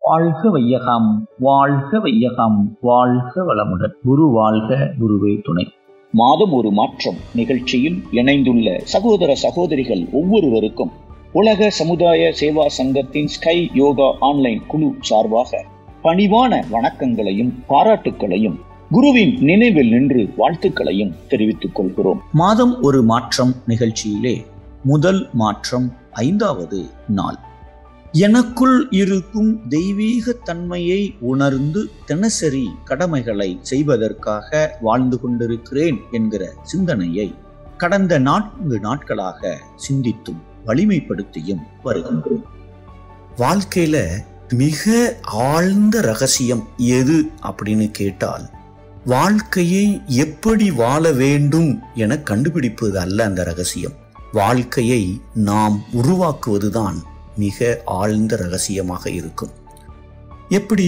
வாழ்க வையகம் வாழ்க வையகம் வாழ்க வளமுடன் குரு வாழ்க குருவே துணை மாதம் ஒரு மாற்றம் நிகழ்ச்சியில் இணைந்துள்ள சகோதர சகோதரிகள் ஒவ்வொருவருக்கும் உலக சமுதாய சேவா சங்கத்தின் ஸ்கை யோகா ஆன்லைன் குழு சார்பாக பணிவான வணக்கங்களையும் பாராட்டுக்களையும் குருவின் நினைவில் நின்று வாழ்த்துக்களையும் தெரிவித்துக் கொள்கிறோம் மாதம் ஒரு மாற்றம் நிகழ்ச்சியிலே முதல் மாற்றம் ஐந்தாவது நாள் எனக்குள் இருக்கும் தெய்வீக தன்மையை உணர்ந்து தினசரி கடமைகளை செய்வதற்காக வாழ்ந்து கொண்டிருக்கிறேன் என்கிற சிந்தனையை கடந்த நான்கு நாட்களாக சிந்தித்தும் வலிமைப்படுத்தியும் வருகின்றோம் வாழ்க்கையில மிக ஆழ்ந்த ரகசியம் எது அப்படின்னு கேட்டால் வாழ்க்கையை எப்படி வாழ வேண்டும் என கண்டுபிடிப்பது அல்ல அந்த ரகசியம் வாழ்க்கையை நாம் உருவாக்குவதுதான் மிக ஆழ்ந்த ரகசியமாக இருக்கும் எப்படி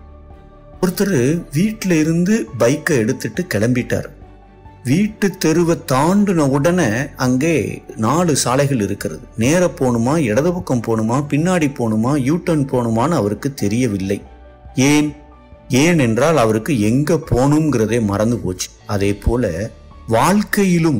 ஒருத்தர் வீட்டில இருந்து பைக்கை எடுத்துட்டு கிளம்பிட்டார் வீட்டு தெருவை தாண்டின உடனே அங்கே நாலு சாலைகள் இருக்கிறது நேர போகணுமா இடது பக்கம் போகணுமா பின்னாடி போகணுமா யூ டர்ன் போகணுமான்னு அவருக்கு தெரியவில்லை ஏன் ஏன் என்றால் அவருக்கு எங்க போகணுங்கிறதே மறந்து போச்சு அதே போல வாழ்க்கையிலும்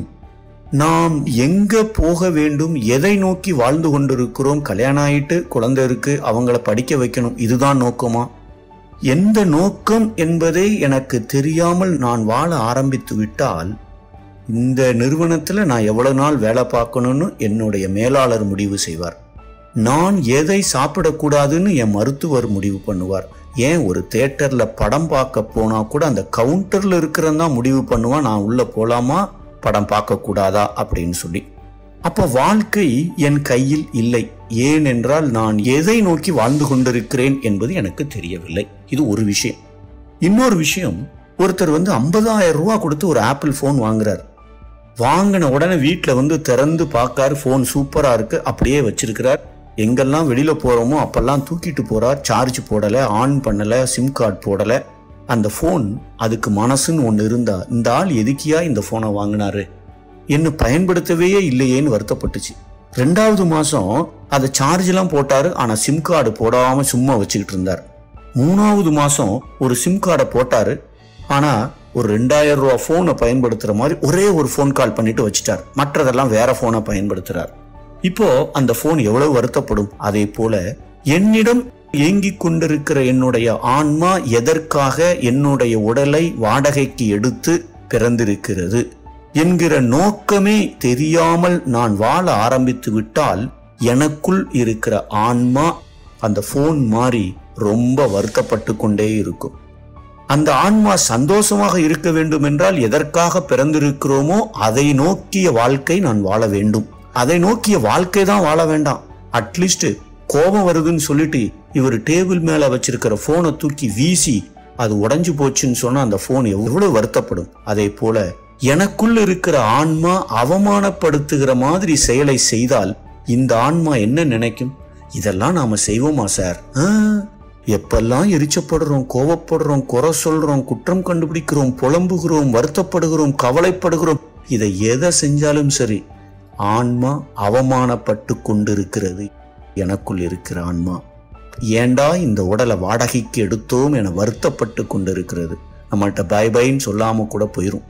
நாம் எங்க போக வேண்டும் எதை நோக்கி வாழ்ந்து கொண்டிருக்கிறோம் கல்யாணம் ஆயிட்டு குழந்தை இருக்கு அவங்கள படிக்க வைக்கணும் இதுதான் நோக்கமா எந்த நோக்கம் என்பதை எனக்கு தெரியாமல் நான் வாழ ஆரம்பித்து விட்டால் இந்த நிறுவனத்தில் நான் எவ்வளவு நாள் வேலை பார்க்கணும்னு என்னுடைய மேலாளர் முடிவு செய்வார் நான் எதை சாப்பிடக்கூடாதுன்னு என் மருத்துவர் முடிவு பண்ணுவார் ஏன் ஒரு தேட்டர்ல படம் பார்க்க போனா கூட அந்த கவுண்டர்ல இருக்கிறதான் முடிவு பண்ணுவான் நான் உள்ள போலாமா படம் பார்க்க கூடாதா அப்படின்னு சொல்லி அப்ப வாழ்க்கை என் கையில் இல்லை ஏனென்றால் நான் எதை நோக்கி வாழ்ந்து கொண்டிருக்கிறேன் என்பது எனக்கு தெரியவில்லை இது ஒரு விஷயம் இன்னொரு விஷயம் ஒருத்தர் வந்து ஐம்பதாயிரம் ரூபாய் கொடுத்து ஒரு ஆப்பிள் ஃபோன் வாங்குறார் வாங்கின உடனே வீட்டில் வந்து திறந்து பார்க்காரு ஃபோன் சூப்பரா இருக்கு அப்படியே வச்சிருக்கிறார் எங்கெல்லாம் வெளியில போறோமோ அப்பெல்லாம் தூக்கிட்டு போறார் சார்ஜ் போடல ஆன் பண்ணல சிம் கார்டு போடல அந்த ஃபோன் அதுக்கு மனசுன்னு ஒன்று இருந்தா இந்த ஆள் எதுக்கியா இந்த ஃபோனை வாங்கினாரு என்ன பயன்படுத்தவே இல்லையேன்னு வருத்தப்பட்டுச்சு ரெண்டாவது மாசம் அதை சார்ஜ் எல்லாம் போட்டாரு ஆனா சிம் கார்டு போடாம சும்மா வச்சுக்கிட்டு இருந்தார் மூணாவது மாசம் ஒரு சிம் கார்டை போட்டாரு ஆனா ஒரு ரெண்டாயிரம் ரூபா போனை பயன்படுத்துற மாதிரி ஒரே ஒரு ஃபோன் கால் பண்ணிட்டு வச்சுட்டார் மற்றதெல்லாம் வேற போனை பயன்படுத்துறார் இப்போ அந்த போன் எவ்வளவு வருத்தப்படும் அதே போல என்னிடம் ஏங்கிக் கொண்டிருக்கிற என்னுடைய ஆன்மா எதற்காக என்னுடைய உடலை வாடகைக்கு எடுத்து பிறந்திருக்கிறது என்கிற நோக்கமே தெரியாமல் நான் வாழ ஆரம்பித்து விட்டால் எனக்குள் இருக்கிற ஆன்மா அந்த போன் மாதிரி ரொம்ப வருத்தப்பட்டு கொண்டே இருக்கும் அந்த ஆன்மா சந்தோஷமாக இருக்க வேண்டும் என்றால் எதற்காக பிறந்திருக்கிறோமோ அதை நோக்கிய வாழ்க்கை நான் வாழ வேண்டும் அதை நோக்கிய வாழ்க்கை தான் வாழ வேண்டாம் அட்லீஸ்ட் கோபம் வருதுன்னு சொல்லிட்டு இவர் டேபிள் மேல வச்சிருக்கிற போனை தூக்கி வீசி அது உடைஞ்சு போச்சுன்னு சொன்னா அந்த போன் எவ்வளவு வருத்தப்படும் அதே போல எனக்குள்ள இருக்கிற ஆன்மா அவமானப்படுத்துகிற மாதிரி செயலை செய்தால் இந்த ஆன்மா என்ன நினைக்கும் இதெல்லாம் நாம செய்வோமா சார் ஆ, எப்பெல்லாம் எரிச்சப்படுறோம் கோவப்படுறோம் குறை சொல்றோம் குற்றம் கண்டுபிடிக்கிறோம் புலம்புகிறோம் வருத்தப்படுகிறோம் கவலைப்படுகிறோம் இதை எதை செஞ்சாலும் சரி ஆன்மா அவமானப்பட்டு கொண்டிருக்கிறது எனக்குள் இருக்கிற ஆன்மா ஏண்டா இந்த உடலை வாடகைக்கு எடுத்தோம் என வருத்தப்பட்டு கொண்டிருக்கிறது நம்மள்ட்ட பை பைன்னு சொல்லாம கூட போயிரும்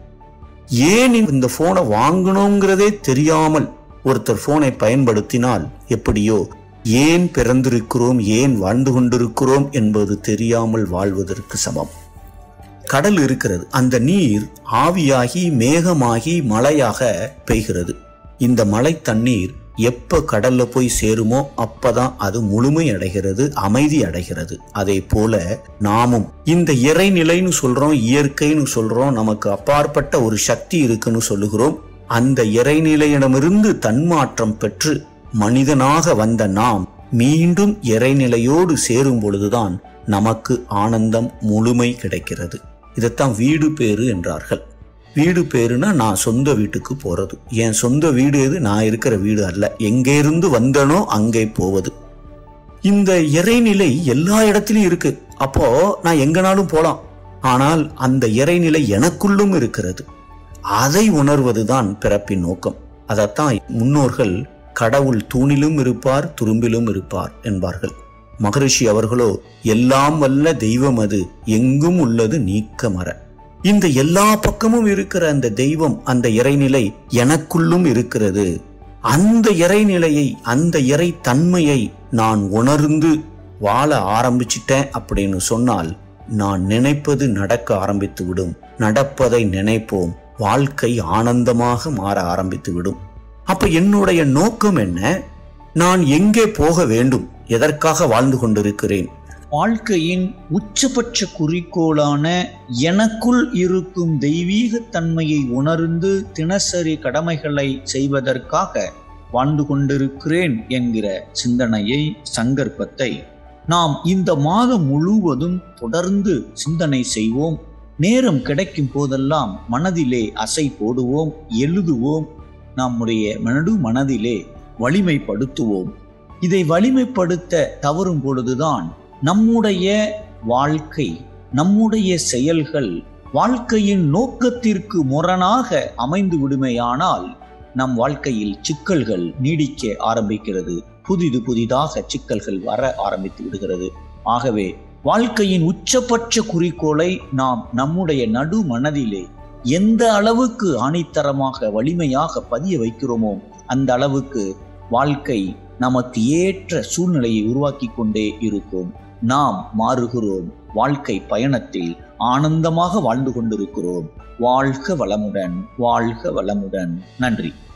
ஏன் இந்த போனை வாங்கணுங்கிறதே தெரியாமல் ஒருத்தர் போனை பயன்படுத்தினால் எப்படியோ ஏன் பிறந்திருக்கிறோம் ஏன் வாழ்ந்து கொண்டிருக்கிறோம் என்பது தெரியாமல் வாழ்வதற்கு சமம் கடல் இருக்கிறது அந்த நீர் ஆவியாகி மேகமாகி மழையாக பெய்கிறது இந்த மழை தண்ணீர் எப்ப கடல்ல போய் சேருமோ அப்பதான் அது முழுமை அடைகிறது அமைதி அடைகிறது அதே போல நாமும் இந்த இறைநிலைன்னு சொல்றோம் இயற்கைன்னு சொல்றோம் நமக்கு அப்பாற்பட்ட ஒரு சக்தி இருக்குன்னு சொல்லுகிறோம் அந்த இறைநிலையிடமிருந்து தன்மாற்றம் பெற்று மனிதனாக வந்த நாம் மீண்டும் இறைநிலையோடு சேரும் பொழுதுதான் நமக்கு ஆனந்தம் முழுமை கிடைக்கிறது இதைத்தான் வீடு பேறு என்றார்கள் வீடு பேருனா நான் சொந்த வீட்டுக்கு போறது என் சொந்த வீடு எது நான் இருக்கிற வீடு அல்ல எங்கே இருந்து வந்தனோ அங்கே போவது இந்த இறைநிலை எல்லா இடத்திலும் இருக்கு அப்போ நான் எங்கனாலும் போலாம் ஆனால் அந்த இறைநிலை எனக்குள்ளும் இருக்கிறது அதை உணர்வதுதான் பிறப்பின் நோக்கம் அதைத்தான் முன்னோர்கள் கடவுள் தூணிலும் இருப்பார் துரும்பிலும் இருப்பார் என்பார்கள் மகரிஷி அவர்களோ எல்லாம் வல்ல தெய்வம் அது எங்கும் உள்ளது நீக்கமர இந்த எல்லா பக்கமும் இருக்கிற அந்த தெய்வம் அந்த இறைநிலை எனக்குள்ளும் இருக்கிறது அந்த இறைநிலையை அந்த இறை தன்மையை நான் உணர்ந்து வாழ ஆரம்பிச்சிட்டேன் அப்படின்னு சொன்னால் நான் நினைப்பது நடக்க ஆரம்பித்து விடும் நடப்பதை நினைப்போம் வாழ்க்கை ஆனந்தமாக மாற ஆரம்பித்து விடும் அப்ப என்னுடைய நோக்கம் என்ன நான் எங்கே போக வேண்டும் எதற்காக வாழ்ந்து கொண்டிருக்கிறேன் வாழ்க்கையின் உச்சபட்ச குறிக்கோளான எனக்குள் இருக்கும் தெய்வீக தன்மையை உணர்ந்து தினசரி கடமைகளை செய்வதற்காக வாழ்ந்து கொண்டிருக்கிறேன் என்கிற சிந்தனையை சங்கற்பத்தை நாம் இந்த மாதம் முழுவதும் தொடர்ந்து சிந்தனை செய்வோம் நேரம் கிடைக்கும் போதெல்லாம் மனதிலே அசை போடுவோம் எழுதுவோம் நம்முடைய நடு மனதிலே வலிமைப்படுத்துவோம் இதை வலிமைப்படுத்த தவறும் பொழுதுதான் நம்முடைய வாழ்க்கை நம்முடைய செயல்கள் வாழ்க்கையின் நோக்கத்திற்கு முரணாக அமைந்து விடுமையானால் நம் வாழ்க்கையில் சிக்கல்கள் நீடிக்க ஆரம்பிக்கிறது புதிது புதிதாக சிக்கல்கள் வர ஆரம்பித்து விடுகிறது ஆகவே வாழ்க்கையின் உச்சபட்ச குறிக்கோளை நாம் நம்முடைய நடு மனதிலே எந்த அளவுக்கு ஆணித்தரமாக வலிமையாக பதிய வைக்கிறோமோ அந்த அளவுக்கு வாழ்க்கை நமக்கு ஏற்ற சூழ்நிலையை உருவாக்கி கொண்டே இருக்கும் நாம் மாறுகிறோம் வாழ்க்கை பயணத்தில் ஆனந்தமாக வாழ்ந்து கொண்டிருக்கிறோம் வாழ்க வளமுடன் வாழ்க வளமுடன் நன்றி